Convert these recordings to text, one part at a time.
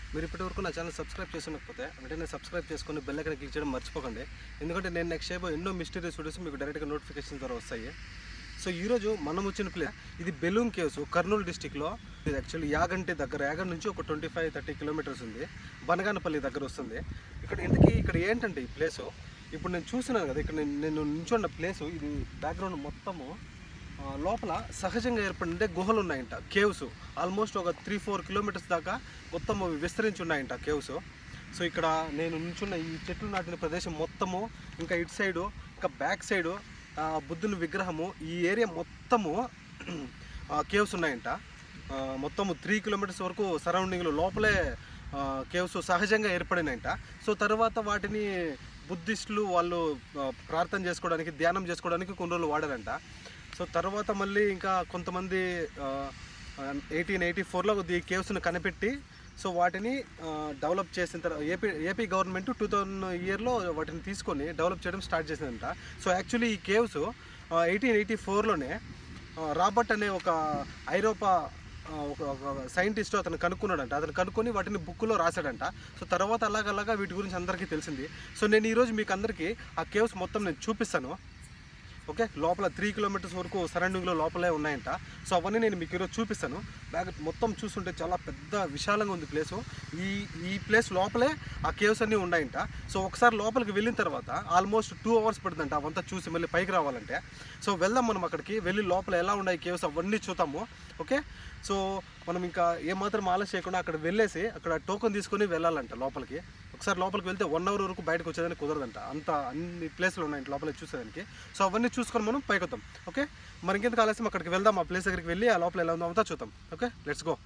మీరు ఇప్పటివరకు నా ఛానల్ సబ్స్క్రైబ్ చేసుకున్నకపోతే వెంటనే సబ్స్క్రైబ్ చేసుకొని బెల్ ఐకాన్ క్లిక్ చేయడం మర్చిపోకండి ఎందుకంటే నేను నెక్స్ట్ చేయబో ఎన్నో మిస్టీరియస్ వీడియోస్ మీకు డైరెక్ట్గా నోటిఫికేషన్ ద్వారా వస్తాయి సో ఈరోజు మనం వచ్చిన ప్లేస్ ఇది బెలూమ్ కేవ్స్ కర్నూలు డిస్టిక్లో ఇది యాక్చువల్లీ యాగంటి దగ్గర యాగంటి నుంచి ఒక ట్వంటీ ఫైవ్ థర్టీ కిలోమీటర్స్ ఉంది బనగానపల్లి దగ్గర వస్తుంది ఇక్కడ ఇంతకీ ఇక్కడ ఏంటంటే ఈ ప్లేసు ఇప్పుడు నేను చూస్తున్నాను కదా ఇక్కడ నేను నేను నించున్న ప్లేసు ఇది బ్యాక్గ్రౌండ్ మొత్తము ఆ, లోపల సహజంగా ఏర్పడిన గుహలు ఉన్నాయంట కేవ్స్ ఆల్మోస్ట్ ఒక త్రీ ఫోర్ కిలోమీటర్స్ దాకా మొత్తం అవి విస్తరించి ఉన్నాయంట కేవ్స్ సో ఇక్కడ నేను నుంచున్న ఈ చెట్లు నాటిన ప్రదేశం మొత్తము ఇంకా ఇటు సైడు ఇంకా బ్యాక్ సైడు ఆ, బుద్ధుని విగ్రహము ఈ ఏరియా మొత్తము కేవ్స్ ఉన్నాయంట ఆ, మొత్తము త్రీ కిలోమీటర్స్ వరకు సరౌండింగ్లో లోపలే కేవ్స్ సహజంగా ఏర్పడినాయంట సో తర్వాత వాటిని బుద్ధిస్టులు వాళ్ళు ఆ, ప్రార్థన చేసుకోవడానికి ధ్యానం చేసుకోవడానికి కొన్ని రోజులు వాడారంట సో తర్వాత మళ్ళీ ఇంకా కొంతమంది ఎయిటీన్ ఎయిటీ ఫోర్లో ఈ కేవ్స్ను కనిపెట్టి సో వాటిని డెవలప్ చేసిన తర్వాత AP AP government two thousand ఇయర్లో వాటిని తీసుకొని డెవలప్ చేయడం స్టార్ట్ చేసిందంట సో యాక్చువల్లీ ఈ కేవ్స్ ఎయిటీన్ ఎయిటీ ఫోర్లోనే రాబర్ట్ అనే ఒక ఐరోపా ఆ, ఒక ఒక సైంటిస్ట్ అతను కనుక్కున్నాడంట అతను కనుక్కొని వాటిని బుక్లో రాశాడంట సో తర్వాత అలాగలాగా వీటి గురించి అందరికీ తెలిసింది సో నేను ఈరోజు మీకు అందరికీ ఆ కేవ్స్ మొత్తం నేను చూపిస్తాను ఓకే లోపల త్రీ కిలోమీటర్స్ వరకు సరౌండింగ్లో లోపలే ఉన్నాయంట సో అవన్నీ నేను మీకు ఈరోజు చూపిస్తాను బ్యాగ్ మొత్తం చూస్తుంటే చాలా పెద్ద విశాలంగా ఉంది ప్లేసు ఈ ఈ ప్లేస్ లోపలే ఆ కేవ్స్ అన్నీ ఉన్నాయంట సో ఒకసారి లోపలికి వెళ్ళిన తర్వాత ఆల్మోస్ట్ టూ అవర్స్ పడుతుందంట అవంతా చూసి మళ్ళీ పైకి రావాలంటే సో వెళ్దాం మనం అక్కడికి వెళ్ళి లోపల ఎలా ఉన్నాయి కేవ్స్ అవన్నీ చూద్దాము ఓకే సో మనం ఇంకా ఏమాత్రం ఆలస్యం చేయకుండా అక్కడ వెళ్ళేసి అక్కడ టోకెన్ తీసుకొని వెళ్ళాలంట లోపలికి ఒకసారి లోపలికి వెళ్తే వన్ అవర్ వరకు బయటకు వచ్చేదానికి కుదరదంట అంత అన్ని ప్లేస్లు ఉన్నాయి లోపలికి చూసేదానికి సో అవన్నీ చూసుకొని మనం పైకి వద్దాం ఓకే మరి ఇంకెందుకు ఆలస్యం అక్కడికి వెళ్దాం ఆ ప్లేస్ దగ్గరికి వెళ్ళి ఆ లోపల ఎలా ఉందో అంతా చూద్దాం ఓకే లెట్స్ గో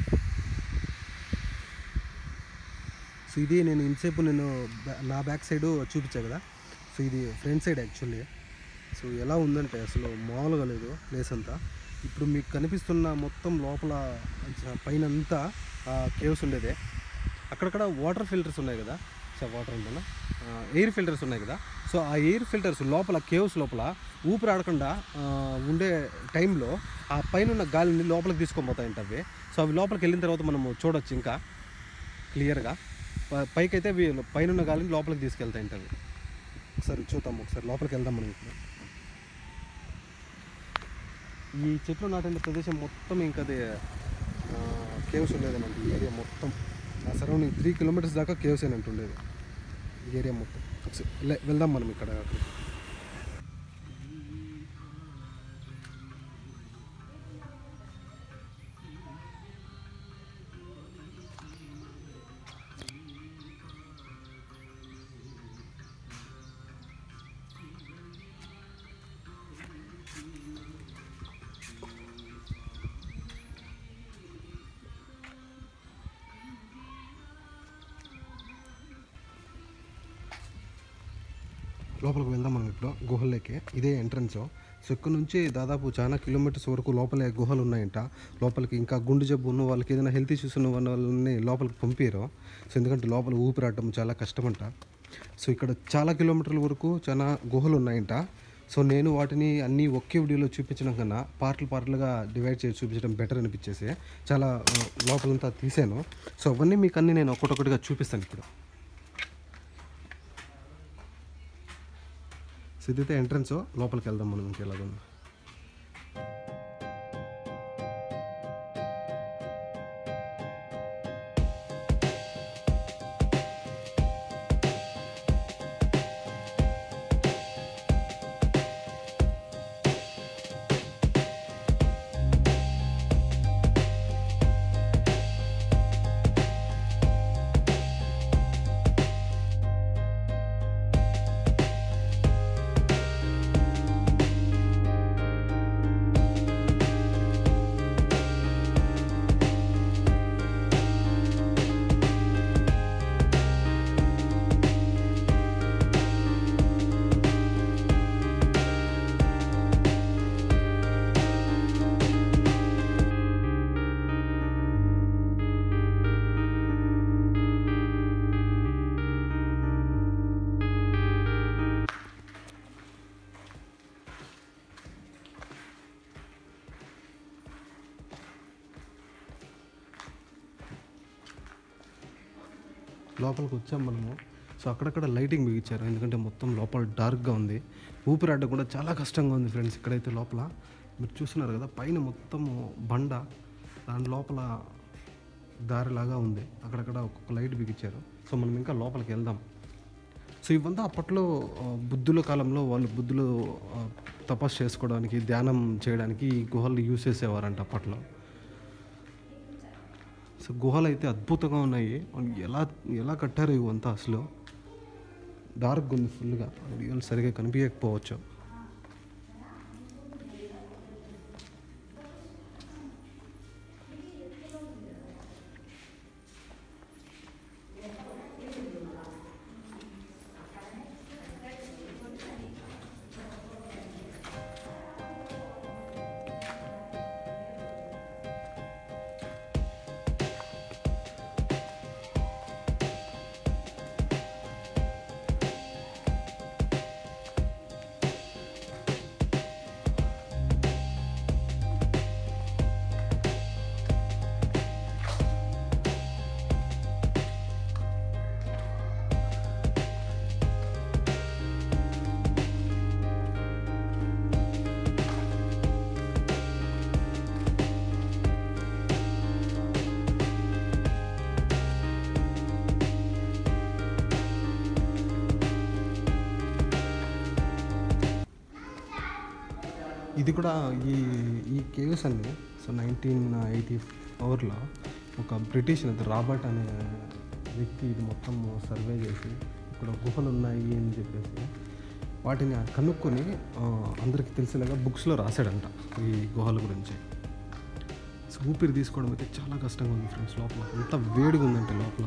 సో ఇది నేను ఇంతసేపు నేను బ్యా- నా బ్యాక్ సైడ్ చూపించా కదా సో ఇది ఫ్రంట్ సైడ్ యాక్చువల్లీ సో ఎలా ఉందంటే అసలు మామూలుగా లేదు ప్లేస్ అంతా ఇప్పుడు మీకు కనిపిస్తున్న మొత్తం లోపల పైన అంతా కేవ్స్ ఉండేదే అక్కడక్కడ వాటర్ ఫిల్టర్స్ ఉన్నాయి కదా సో వాటర్ ఉంటుందా ఎయిర్ ఫిల్టర్స్ ఉన్నాయి కదా సో ఆ ఎయిర్ ఫిల్టర్స్ లోపల కేవ్స్ లోపల ఊపిరి ఆడకుండా ఆ, ఉండే టైంలో ఆ పైన ఉన్న గాలిని లోపలికి తీసుకొని పోతాయంట అవి సో అవి లోపలికి వెళ్ళిన తర్వాత మనము చూడొచ్చు ఇంకా క్లియర్గా ప- పైకి అయితే అవి పైన ఉన్న గాలిని లోపలికి తీసుకెళ్తాయంట అవి ఒకసారి చూద్దాం ఒకసారి లోపలికి వెళ్దాం మనం ఇప్పుడు ఈ చెట్లు నాటిన ప్రదేశం మొత్తం ఇంకా అది కేవ్స్ ఉండేదనండి ఈ ఏరియా మొత్తం ఆ సరౌండింగ్ త్రీ కిలోమీటర్స్ దాకా కేవ్స్ ఏనంట ఉండేది ఈ ఏరియా మొత్తం ఒకసారి లే- వెళ్దాం మనం ఇక్కడ అక్కడికి. లోపలికి వెళ్దాం మనం ఇప్పుడు గుహల్లోకి ఇదే ఎంట్రన్స్ సో ఇక్కడ నుంచి దాదాపు చాలా కిలోమీటర్స్ వరకు లోపలే గుహలు ఉన్నాయంట లోపలికి ఇంకా గుండె జబ్బు ఉన్న వాళ్ళకి ఏదైనా హెల్త్ ఇష్యూస్ ఉన్న వాళ్ళని లోపలికి పంపారు సో ఎందుకంటే లోపల ఊపిరాడటం చాలా కష్టమంట సో ఇక్కడ చాలా కిలోమీటర్ల వరకు చాలా గుహలు ఉన్నాయంట సో నేను వాటిని అన్నీ ఒకే వీడియోలో చూపించడం కన్నా పార్ట్లు పార్ట్లుగా డివైడ్ చేసి చూపించడం బెటర్ అనిపించేసి చాలా ఆ, లోపలంతా తీసాను సో అవన్నీ మీకు అన్నీ నేను ఒక్కొక్కటిగా చూపిస్తాను ఇప్పుడు సో ఇదైతే ఎంట్రన్స్ లోపలికి వెళ్దాం మనం ఇంకెలాగో లోపలికి వచ్చాం మనము సో అక్కడక్కడ లైటింగ్ బిగించారు ఎందుకంటే మొత్తం లోపల డార్క్గా ఉంది ఊపిరాడ కూడా చాలా కష్టంగా ఉంది ఫ్రెండ్స్ ఇక్కడైతే లోపల మీరు చూస్తున్నారు కదా పైన మొత్తము బండ దాని లోపల దారిలాగా ఉంది అక్కడక్కడ ఒక్కొక్క లైట్ బిగించారు సో మనం ఇంకా లోపలికి వెళ్దాం సో ఇవంతా అప్పట్లో ఆ, బుద్ధుల కాలంలో వాళ్ళు బుద్ధులు ఆ, తపస్సు చేసుకోవడానికి ధ్యానం చేయడానికి ఈ గుహలు యూజ్ చేసేవారంట అప్పట్లో సో గుహలు అయితే అద్భుతంగా ఉన్నాయి ఎలా ఎలా కట్టారు ఇవంతా అసలు డార్క్ ఉంది ఫుల్గా వీడియోలు సరిగా కనిపించకపోవచ్చు ఇది కూడా ఈ ఈ కేవ్స్ అన్ని సో నైన్టీన్ ఎయిటీ ఫోర్లో ఒక బ్రిటిష్ నేత రాబర్ట్ అనే వ్యక్తి ఇది మొత్తం సర్వే చేసి ఇక్కడ గుహలు ఉన్నాయి అని చెప్పేసి వాటిని కనుక్కొని ఆ, అందరికీ తెలిసేలాగా బుక్స్లో రాశాడంట ఈ గుహల గురించి సో ఊపిరి తీసుకోవడం అయితే చాలా కష్టంగా ఉంది ఫ్రెండ్స్ లోపల ఎంత వేడిగా ఉందంటే లోపల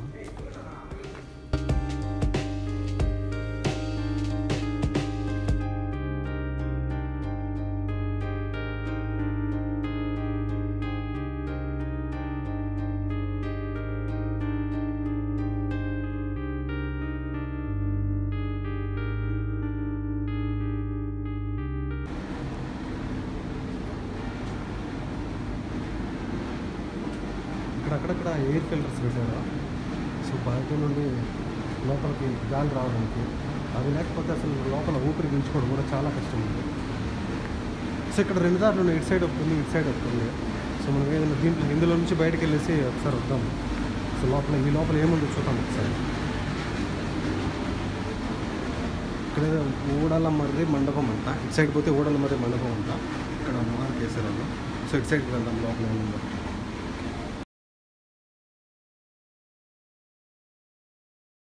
ఇక్కడ అక్కడక్కడ ఎయిర్ ఫిల్టర్స్ పెట్టారు సో బయట నుండి లోపలికి గాలి రావడానికి అది లేకపోతే అసలు లోపల ఊపిరి పీల్చుకోవడం కూడా చాలా కష్టం ఉంది సో ఇక్కడ రెండు దారులు ఉన్నాయి ఇటు సైడ్ ఒకటి ఉంది ఇటు సైడ్ ఒకటి ఉంది సో మనం ఏదైనా దీంట్లో ఇందులో నుంచి బయటకు వెళ్ళేసి ఒకసారి వద్దాం సో లోపల ఈ లోపల ఏముందో చూద్దాం ఒకసారి ఇక్కడ ఏదో ఊడల మర్రి మండపం అంట ఇటు సైడ్ పోతే ఊడల మర్రి మండపం అంట ఇక్కడ మార్క్ వేసారు వాళ్ళు సో ఇటు సైడ్కి వెళ్దాం లోపల ఏముందో